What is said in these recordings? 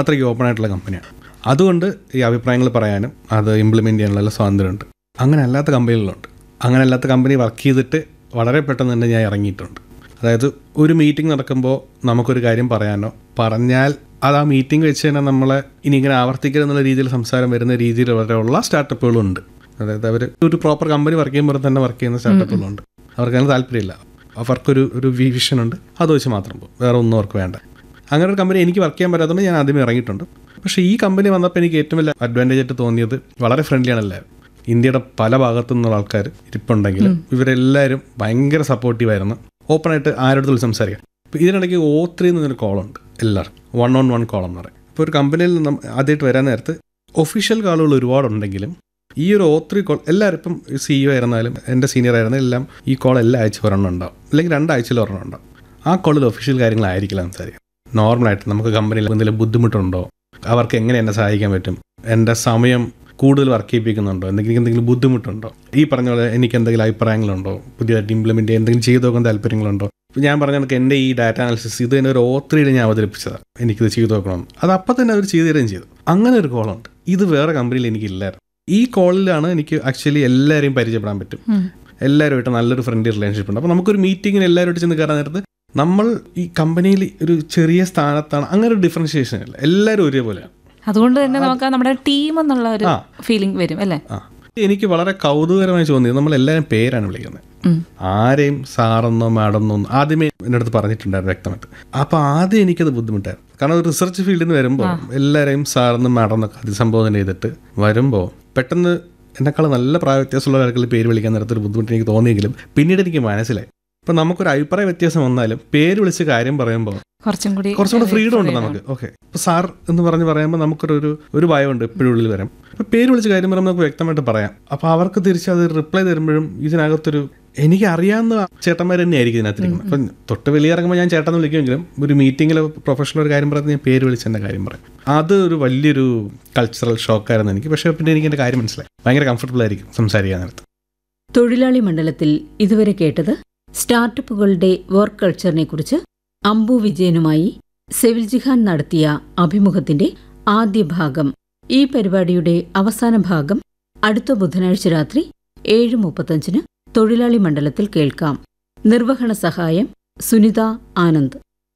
അത്രയ്ക്ക് ഓപ്പൺ ആയിട്ടുള്ള കമ്പനിയാണ് അതുകൊണ്ട് ഈ അഭിപ്രായങ്ങൾ പറയാനും അത് ഇംപ്ലിമെൻറ്റ് ചെയ്യാനുള്ള സ്വാതന്ത്ര്യമുണ്ട് അങ്ങനെ അല്ലാത്ത കമ്പനികളുണ്ട് അങ്ങനെ അല്ലാത്ത കമ്പനി വർക്ക് ചെയ്തിട്ട് വളരെ പെട്ടെന്ന് തന്നെ ഞാൻ ഇറങ്ങിയിട്ടുണ്ട് അതായത് ഒരു മീറ്റിംഗ് നടക്കുമ്പോൾ നമുക്കൊരു കാര്യം പറയാനോ പറഞ്ഞാൽ അത് ആ മീറ്റിംഗ് വെച്ച് തന്നെ നമ്മളെ ഇനി ഇങ്ങനെ ആവർത്തിക്കുക എന്നുള്ള രീതിയിൽ സംസാരം വരുന്ന രീതിയിൽ വരെയുള്ള സ്റ്റാർട്ടപ്പുകളുണ്ട് അതായത് അവർ ഒരു പ്രോപ്പർ കമ്പനി വർക്ക് ചെയ്യുമ്പോൾ തന്നെ വർക്ക് ചെയ്യുന്ന സ്റ്റാർട്ടപ്പുകളുണ്ട് അവർക്ക് അതിന് താല്പര്യമില്ല അവർക്കൊരു ഒരു വിഷൻ ഉണ്ട് അത് വെച്ച് മാത്രം പോകും വേറെ ഒന്നും അവർക്ക് വേണ്ട അങ്ങനെ ഒരു കമ്പനി എനിക്ക് വർക്ക് ചെയ്യാൻ പറ്റാത്തതുകൊണ്ട് ഞാൻ ആദ്യമേ ഇറങ്ങിയിട്ടുണ്ട് പക്ഷേ ഈ കമ്പനി വന്നപ്പോൾ എനിക്ക് ഏറ്റവും വലിയ അഡ്വാൻറ്റേജ് ആയിട്ട് തോന്നിയത് വളരെ ഫ്രണ്ട്ലിയാണ് എല്ലാവരും ഇന്ത്യയുടെ പല ഭാഗത്തു നിന്നുള്ള ആൾക്കാർ ഇരിപ്പുണ്ടെങ്കിലും ഇവരെല്ലാവരും ഭയങ്കര സപ്പോർട്ടീവായിരുന്നു ഓപ്പണായിട്ട് ആരോടും സംസാരിക്കാം ഇപ്പോൾ ഇതിനിടയ്ക്ക് ഓ ത്രീ എന്നൊരു കോളുണ്ട് എല്ലാവർക്കും വൺ ഓൺ വൺ കോളം എന്ന് പറയും ഇപ്പോൾ ഒരു കമ്പനിയിൽ നിന്ന് ആദ്യമായിട്ട് വരാൻ നേരത്ത് ഒഫീഷ്യൽ കാളുകൾ ഒരുപാടുണ്ടെങ്കിലും ഈ ഒരു ഓ ത്രീ കോൾ എല്ലാവരും ഇപ്പം സിഇഒ ആയിരുന്നാലും എൻ്റെ സീനിയർ ആയിരുന്നാലും എല്ലാം ഈ കോൾ എല്ലാ ആഴ്ച ഒരെണ്ണം ഉണ്ടാവും അല്ലെങ്കിൽ രണ്ടാഴ്ചയിൽ ഒരെണ്ണം ഉണ്ടാവും ആ കോളിൽ ഒഫീഷ്യൽ കാര്യങ്ങളായിരിക്കില്ല സംസാരിക്കുക നോർമലായിട്ട് നമുക്ക് കമ്പനിയിൽ എന്തെങ്കിലും ബുദ്ധിമുട്ടുണ്ടോ അവർക്ക് എങ്ങനെ എന്നെ സഹായിക്കാൻ പറ്റും എൻ്റെ സമയം കൂടുതൽ വർക്ക് ചെയ്യിപ്പിക്കുന്നുണ്ടോ എന്തെങ്കിലും എന്തെങ്കിലും ബുദ്ധിമുട്ടുണ്ടോ ഈ പറഞ്ഞ പോലെ എനിക്ക് എന്തെങ്കിലും അഭിപ്രായങ്ങളുണ്ടോ പുതിയതായിട്ട് ഇംപ്ലിമെൻറ്റ് ചെയ്യാൻ എന്തെങ്കിലും ചെയ്തു നോക്കാൻ താല്പര്യങ്ങളുണ്ടോ ഇപ്പം ഞാൻ പറഞ്ഞ കണക്ക് എൻ്റെ ഈ ഡാറ്റ അനാലിസിസ് ഇത് തന്നെ ഒരു ഓത്രിയിൽ ഞാൻ അവതരിപ്പിച്ചതാണ് എനിക്കിത് ചെയ്തു നോക്കണം അത് അപ്പം തന്നെ അവർ ചെയ്തു തരുകയും ചെയ്തു അങ്ങനെ ഒരു കോളുണ്ട് ഇത് വേറെ കമ്പനിയിൽ എനിക്കില്ലായിരുന്നു ഈ കോളിലാണ് എനിക്ക് ആക്ച്വലി എല്ലാവരെയും പരിചയപ്പെടാൻ പറ്റും എല്ലാവരുമായിട്ട് നല്ലൊരു ഫ്രണ്ട്ലി റിലേഷൻഷിപ്പ് ഉണ്ട് അപ്പോൾ നമുക്കൊരു മീറ്റിങ്ങിന് എല്ലാവരുമായിട്ട് ചെന്ന് കയറാൻ നേരത്ത് നമ്മൾ ഈ കമ്പനിയിൽ ഒരു ചെറിയ സ്ഥാനത്താണ് അങ്ങനെ ഒരു ഡിഫറൻഷിയേഷൻ ഇല്ല എല്ലാവരും ഒരേപോലെയാണ് അതുകൊണ്ട് തന്നെ നമുക്ക് ആ നമ്മുടെ ടീം എന്നുള്ള ഒരു ആ. ഫീലിംഗ് വരും അല്ലേ ആ എനിക്ക് വളരെ കൗതുകരമായി തോന്നിയത് നമ്മൾ എല്ലാവരും പേരാണ് വിളിക്കുന്നത് ഉം. ആരെയും സാറെന്നോ മാഡമെന്നോ ഒന്നും ആദ്യമേ എൻ്റെ അടുത്ത് പറഞ്ഞിട്ടുണ്ടായിരുന്നു വ്യക്തമായിട്ട് അപ്പോൾ ആദ്യം എനിക്കത് ബുദ്ധിമുട്ടായിരുന്നു കാരണം ഒരു റിസർച്ച് ഫീൽഡിൽ നിന്ന് വരുമ്പോൾ എല്ലാവരെയും സാറെന്നും മാഡം എന്നൊക്കെ അഭിസംബോധന ചെയ്തിട്ട് വരുമ്പോൾ പെട്ടെന്ന് എന്നെക്കാൾ നല്ല പ്രായ വ്യത്യാസമുള്ള ആൾക്കാർ പേര് വിളിക്കാൻ നേരത്തെ ഒരു ബുദ്ധിമുട്ട് എനിക്ക് തോന്നിയെങ്കിലും പിന്നീട് എനിക്ക് മനസ്സിലായി ഇപ്പം നമുക്കൊരു അഭിപ്രായ വ്യത്യാസം വന്നാലും പേര് വിളിച്ച് കാര്യം പറയുമ്പോൾ കുറച്ചും കൂടി കുറച്ചും കൂടെ ഫ്രീഡം ഉണ്ട് നമുക്ക് ഓക്കെ ഇപ്പൊ സാർ എന്ന് പറഞ്ഞ് പറയുമ്പോൾ നമുക്കൊരു ഒരു ഒരു ഭയമുണ്ട് എപ്പോഴും ഉള്ളിൽ വരാം ഇപ്പൊ പേര് വിളിച്ച് കാര്യം പറയുമ്പോൾ നമുക്ക് വ്യക്തമായിട്ട് പറയാം അപ്പൊ അവർക്ക് തിരിച്ച് അത് റിപ്ലൈ തരുമ്പോഴും ഇതിനകത്തൊരു എനിക്ക് അറിയാവുന്ന ചേട്ടന്മാർ തന്നെ ആയിരിക്കും ഇതിനകത്തിരിക്കുന്നത് അപ്പം തൊട്ട് വലിയ ഇറങ്ങുമ്പോൾ ഞാൻ ചേട്ടൻ വിളിക്കുമെങ്കിലും ഒരു മീറ്റിംഗിൽ പ്രൊഫഷണൽ ഒരു കാര്യം പറയുന്നത് ഞാൻ പേര് വിളിച്ച് എൻ്റെ കാര്യം പറയും അത് ഒരു വലിയൊരു കൾച്ചറൽ ഷോക്കായിരുന്നു എനിക്ക് പക്ഷേ പിന്നെ എനിക്ക് എൻ്റെ കാര്യം മനസ്സിലായി ഭയങ്കര കംഫർട്ടബിൾ ആയിരിക്കും സംസാരിക്കാൻ നേരത്ത് തൊഴിലാളി മണ്ഡലത്തിൽ ഇതുവരെ കേട്ടത് സ്റ്റാർട്ടപ്പുകളുടെ വർക്ക് കൾച്ചറിനെ കുറിച്ച് അംബു വിജയനുമായി സെവിൽ ജിഹാൻ നടത്തിയ അഭിമുഖത്തിന്റെ ആദ്യ ഭാഗം ഈ പരിപാടിയുടെ അവസാന ഭാഗം അടുത്ത ബുധനാഴ്ച രാത്രി ഏഴ് മുപ്പത്തഞ്ചിന് തൊഴിലാളി മണ്ഡലത്തിൽ കേൾക്കാം നിർവഹണ സഹായം സുനിത ആനന്ദ്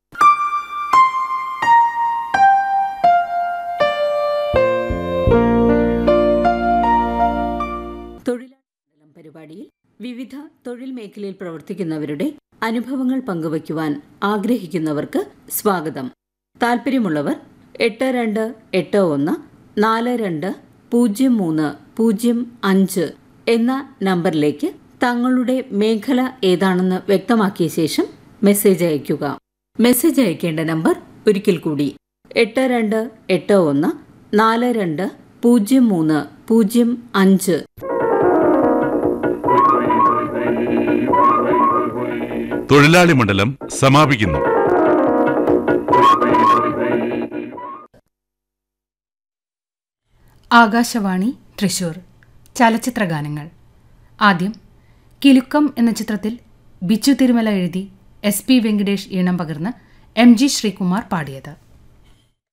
തൊഴിലാളി മണ്ഡലം പരിപാടിയിൽ വിവിധ തൊഴിൽ മേഖലയിൽ പ്രവർത്തിക്കുന്നവരുടെ അനുഭവങ്ങൾ പങ്കുവയ്ക്കുവാൻ ആഗ്രഹിക്കുന്നവർക്ക് സ്വാഗതം താല്പര്യമുള്ളവർ എട്ട് രണ്ട് എട്ട് ഒന്ന് നാല് രണ്ട് പൂജ്യം മൂന്ന് പൂജ്യം അഞ്ച് എന്ന നമ്പറിലേക്ക് തങ്ങളുടെ മേഖല ഏതാണെന്ന് വ്യക്തമാക്കിയ ശേഷം മെസ്സേജ് അയയ്ക്കുക മെസ്സേജ് അയക്കേണ്ട നമ്പർ ഒരിക്കൽ കൂടി എട്ട് രണ്ട് എട്ട് ഒന്ന് നാല് രണ്ട് പൂജ്യം മൂന്ന് പൂജ്യം അഞ്ച് തൊഴിലാളി മണ്ഡലം സമാപിക്കുന്നു ആകാശവാണി തൃശൂർ ചലച്ചിത്രഗാനങ്ങൾ ആദ്യം കിലുക്കം എന്ന ചിത്രത്തിൽ ബിച്ചു തിരുമല എഴുതി എസ് പി വെങ്കടേഷ് ഈണം പകർന്ന് എം ജി ശ്രീകുമാർ പാടിയത്